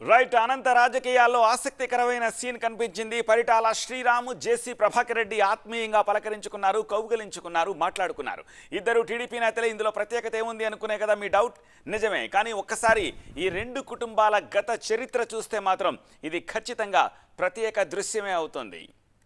right అనంత రాజకీయాల్లో ఆసక్తికరమైన scene కనిపించింది పరిటాల శ్రీరాము జేసీ ప్రభాకర్ రెడ్డి ఆత్మీయంగా పలకరించుకున్నారు కౌగలించుకున్నారు మాట్లాడుకున్నారు ఇద్దరు టీడీపీ నేతలే ఇందులో ప్రత్యేకత ఏముంది అనుకునే కదా మీ డౌట్ నిజమే కానీ ఒక్కసారి ఈ రెండు కుటుంబాల గత చరిత్ర చూస్తే మాత్రం ఇది ఖచ్చితంగా ప్రత్యేక దృశ్యమే అవుతుంది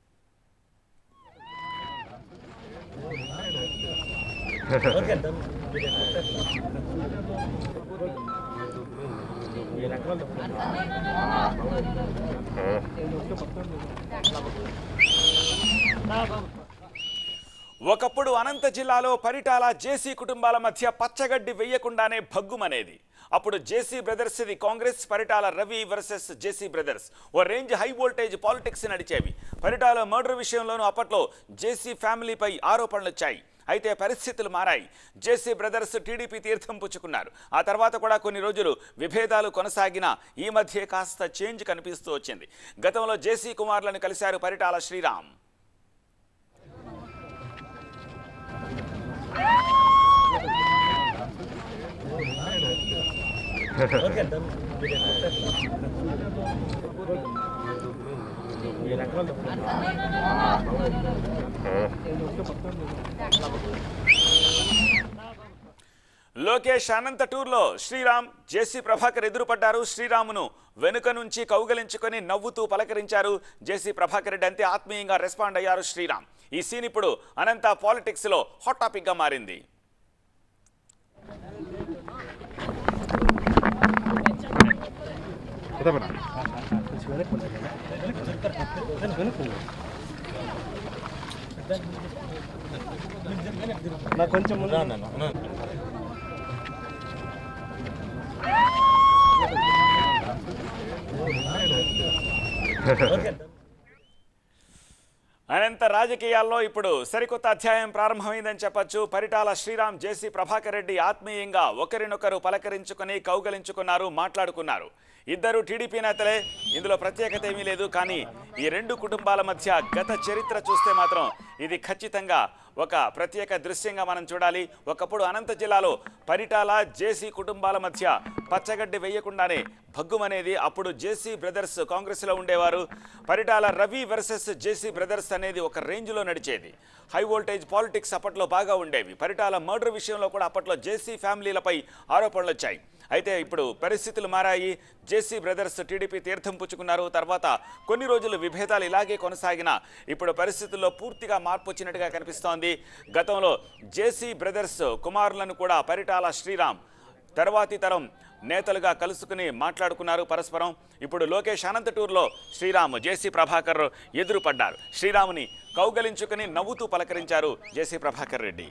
ఒకప్పుడు అనంత జిల్లాలో పరిటాల జేసీ కుటుంబాల మధ్య పచ్చగడ్డి వెయ్యకుండానే భగ్గుమనేది అప్పుడు జేసీ బ్రదర్స్ ఇది Congress Paritala Ravi versus JC brothers ఓ రేంజ్ హై వోల్టేజ్ పాలిటిక్స్ నడిచేవి పరిటాల మర్డర్ విషయంలోనూ అప్పట్లో జేసీ ఫ్యామిలీపై ఆరోపణలు వచ్చాయి అయితే పరిస్థితులు మారాయి జేసీ బ్రదర్స్ టీడీపీ తీర్థం పుచ్చుకున్నారు ఆ తర్వాత కూడా కొన్ని రోజులు విభేదాలు కొనసాగిన ఈ మధ్య కాస్త చేంజ్ కనిపిస్తూ వచ్చింది గతంలో జేసీ కుమార్లను కలిశారు పరిటాల శ్రీరామ్ లోకేష్ అనంత టూర్లో శ్రీరామ్ జేసీ ప్రభాకర్ ఎదురుపడ్డారు శ్రీరామును వెనుక నుంచి కౌగలించుకొని నవ్వుతూ పలకరించారు జేసీ ప్రభాకర్ రెడ్డి అంతే ఆత్మీయంగా రెస్పాండ్ అయ్యారు శ్రీరామ్ ఈ సీన్ ఇప్పుడు అనంత పాలిటిక్స్ లో హాట్ టాపిక్ గా మారింది నాకు కొంచెం ముందు అన్న అనంత రాజకీయాల్లో ఇప్పుడు సరికొత్త అధ్యాయం ప్రారంభమైందని చెప్పొచ్చు పరిటాల శ్రీరామ్ జేసీ ప్రభాకర్ రెడ్డి ఆత్మీయంగా ఒకరినొకరు పలకరించుకొని కౌగలించుకున్నారు మాట్లాడుకున్నారు ఇద్దరు టీడీపీ నేతలే ఇందులో ప్రత్యేకత ఏమీ లేదు కానీ ఈ రెండు కుటుంబాల మధ్య గత చరిత్ర చూస్తే మాత్రం ఇది ఖచ్చితంగా ఒక ప్రత్యేక దృశ్యంగా మనం చూడాలి ఒకప్పుడు అనంత జిల్లాలో పరిటాల జేసీ కుటుంబాల మధ్య పచ్చగడ్డి వేయకుండానే భగ్గుమనేది అప్పుడు జేసీ బ్రదర్స్ కాంగ్రెస్లో ఉండేవారు Paritala Ravi versus JC brothers అనేది ఒక రేంజ్లో నడిచేది హై వోల్టేజ్ పాలిటిక్స్ అప్పట్లో బాగా ఉండేవి పరిటాల మర్డర్ విషయంలో కూడా అప్పట్లో జేసీ ఫ్యామిలీలపై ఆరోపణలు వచ్చాయి అయితే ఇప్పుడు పరిస్థితులు మారాయి జేసీ బ్రదర్స్ టీడీపీ తీర్థం పుచ్చుకున్నారు తర్వాత కొన్ని రోజులు విభేదాలు ఇలాగే కొనసాగిన ఇప్పుడు పరిస్థితుల్లో పూర్తిగా మార్పు వచ్చినట్టుగా కనిపిస్తోంది గతంలో జేసీ బ్రదర్స్ కుమారులను కూడా పరిటాల శ్రీరామ్ తర్వాతి తరం నేతలుగా కలుసుకుని మాట్లాడుకున్నారు పరస్పరం ఇప్పుడు లోకేష్ అనంత టూర్లో శ్రీరామ్ జేసీ ప్రభాకర్ ఎదురుపడ్డారు శ్రీరాముని కౌగలించుకుని నవ్వుతూ పలకరించారు జేసీ ప్రభాకర్ రెడ్డి